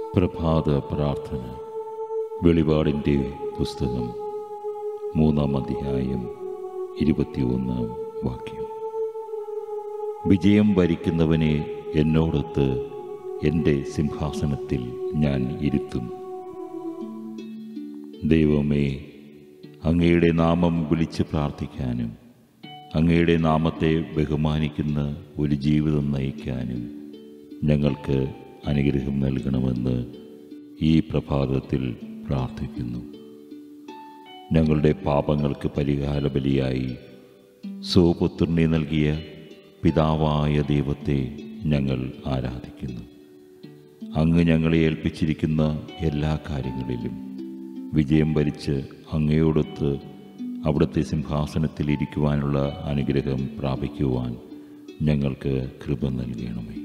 പ്രഭാത പ്രാർത്ഥന വെളിപാടിൻ്റെ പുസ്തകം മൂന്നാം അധ്യായം ഇരുപത്തിയൊന്നാം വാക്യം വിജയം വരിക്കുന്നവനെ എന്നോടൊത്ത് എൻ്റെ സിംഹാസനത്തിൽ ഞാൻ ഇരുത്തും ദൈവമേ അങ്ങയുടെ നാമം വിളിച്ച് പ്രാർത്ഥിക്കാനും അങ്ങയുടെ നാമത്തെ ബഹുമാനിക്കുന്ന ഒരു ജീവിതം നയിക്കാനും ഞങ്ങൾക്ക് അനുഗ്രഹം നൽകണമെന്ന് ഈ പ്രഭാതത്തിൽ പ്രാർത്ഥിക്കുന്നു ഞങ്ങളുടെ പാപങ്ങൾക്ക് പരിഹാര ബലിയായി സ്വപുത്രനെ നൽകിയ പിതാവായ ദൈവത്തെ ഞങ്ങൾ ആരാധിക്കുന്നു അങ്ങ് ഞങ്ങളെ ഏൽപ്പിച്ചിരിക്കുന്ന എല്ലാ കാര്യങ്ങളിലും വിജയം വരിച്ച് അങ്ങയോടൊത്ത് അവിടുത്തെ സിംഹാസനത്തിൽ ഇരിക്കുവാനുള്ള അനുഗ്രഹം പ്രാപിക്കുവാൻ ഞങ്ങൾക്ക് കൃപ നൽകണമേ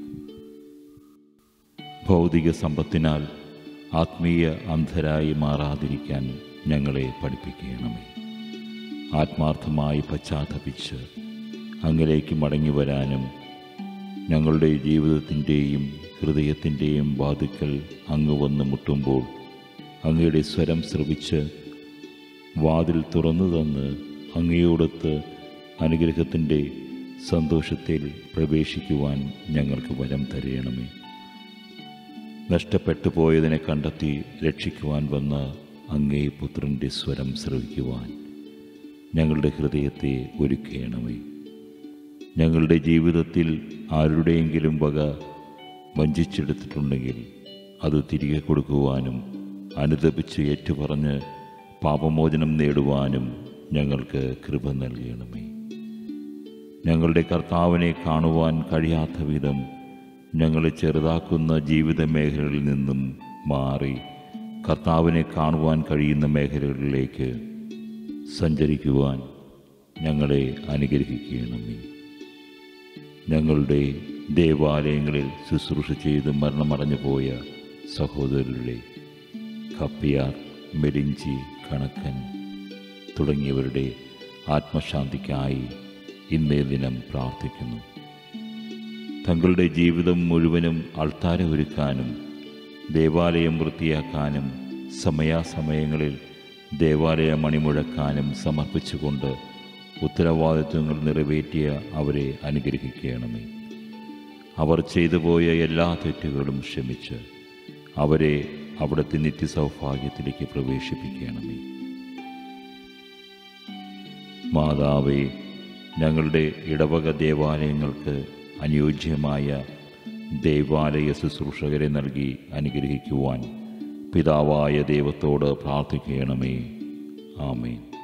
ഭൗതിക സമ്പത്തിനാൽ ആത്മീയ അന്ധരായി മാറാതിരിക്കാൻ ഞങ്ങളെ പഠിപ്പിക്കണമേ ആത്മാർത്ഥമായി പശ്ചാത്തപിച്ച് അങ്ങിലേക്ക് മടങ്ങി വരാനും ഞങ്ങളുടെ ജീവിതത്തിൻ്റെയും ഹൃദയത്തിൻ്റെയും വാതുക്കൽ അങ്ങ് വന്ന് മുട്ടുമ്പോൾ അങ്ങയുടെ സ്വരം ശ്രവിച്ച് വാതിൽ തുറന്നു തന്ന് അങ്ങയോടൊത്ത് അനുഗ്രഹത്തിൻ്റെ സന്തോഷത്തിൽ പ്രവേശിക്കുവാൻ ഞങ്ങൾക്ക് വരം തരയണമേ നഷ്ടപ്പെട്ടു പോയതിനെ കണ്ടെത്തി രക്ഷിക്കുവാൻ വന്ന അങ്ങേ പുത്രൻ്റെ സ്വരം ശ്രവിക്കുവാൻ ഞങ്ങളുടെ ഹൃദയത്തെ ഒരുക്കണമേ ഞങ്ങളുടെ ജീവിതത്തിൽ ആരുടെയെങ്കിലും വക വഞ്ചിച്ചെടുത്തിട്ടുണ്ടെങ്കിൽ അത് തിരികെ കൊടുക്കുവാനും അനുദപിച്ച് ഏറ്റുപറഞ്ഞ് പാപമോചനം നേടുവാനും ഞങ്ങൾക്ക് കൃപ നൽകണമേ ഞങ്ങളുടെ കർത്താവിനെ കാണുവാൻ കഴിയാത്ത വിധം ഞങ്ങളെ ചെറുതാക്കുന്ന ജീവിത മേഖലകളിൽ നിന്നും മാറി കർത്താവിനെ കാണുവാൻ കഴിയുന്ന മേഖലകളിലേക്ക് സഞ്ചരിക്കുവാൻ ഞങ്ങളെ അനുഗ്രഹിക്കണമേ ഞങ്ങളുടെ ദേവാലയങ്ങളിൽ ശുശ്രൂഷ ചെയ്ത് മരണമടഞ്ഞു പോയ സഹോദരരുടെ കപ്പിയാർ മെലിഞ്ചി കണക്കൻ തുടങ്ങിയവരുടെ ആത്മശാന്തിക്കായി ഇന്നേ ദിനം പ്രാർത്ഥിക്കുന്നു തങ്ങളുടെ ജീവിതം മുഴുവനും അൾത്താര ഒരുക്കാനും ദേവാലയം വൃത്തിയാക്കാനും സമയാസമയങ്ങളിൽ ദേവാലയ മണിമുഴക്കാനും സമർപ്പിച്ചുകൊണ്ട് ഉത്തരവാദിത്വങ്ങൾ നിറവേറ്റിയ അവരെ അനുഗ്രഹിക്കണമേ അവർ ചെയ്തു പോയ എല്ലാ തെറ്റുകളും ക്ഷമിച്ച് അവരെ അവിടുത്തെ നിത്യസൗഭാഗ്യത്തിലേക്ക് പ്രവേശിപ്പിക്കണമേ മാതാവേ ഞങ്ങളുടെ ഇടവക ദേവാലയങ്ങൾക്ക് അനുയോജ്യമായ ദേവാലയ ശുശ്രൂഷകരെ നൽകി അനുഗ്രഹിക്കുവാൻ പിതാവായ ദൈവത്തോട് പ്രാർത്ഥിക്കണമേ ആമേൻ